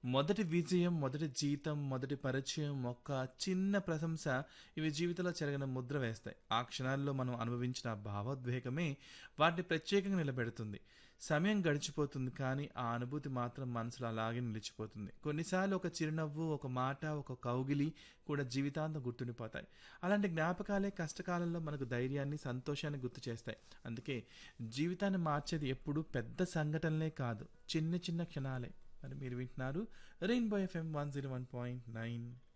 మొదటి విజయం మొదటి జీతం మొదటి పరిచయం ఒక చిన్న ప్రశంస ఇవి జీవితంలో చెరగని ముద్ర వేస్తాయి ఆ క్షణాల్లో మనం అనుభవించిన ఆ భావోద్వేగమే వాటిని ప్రత్యేకంగా నిలబెడుతుంది సమయం గడిచిపోతుంది కానీ ఆ అనుభూతి మాత్రం మనసులో అలాగే నిలిచిపోతుంది కొన్నిసార్లు ఒక చిరునవ్వు ఒక మాట ఒక కౌగిలి కూడా జీవితాంతం గుర్తుండిపోతాయి అలాంటి జ్ఞాపకాలే కష్టకాలంలో మనకు ధైర్యాన్ని సంతోషాన్ని గుర్తు చేస్తాయి అందుకే జీవితాన్ని మార్చేది ఎప్పుడు పెద్ద సంఘటనలే కాదు చిన్న చిన్న క్షణాలే మరి మీరు వింటున్నారు rainbow FM one zero one point nine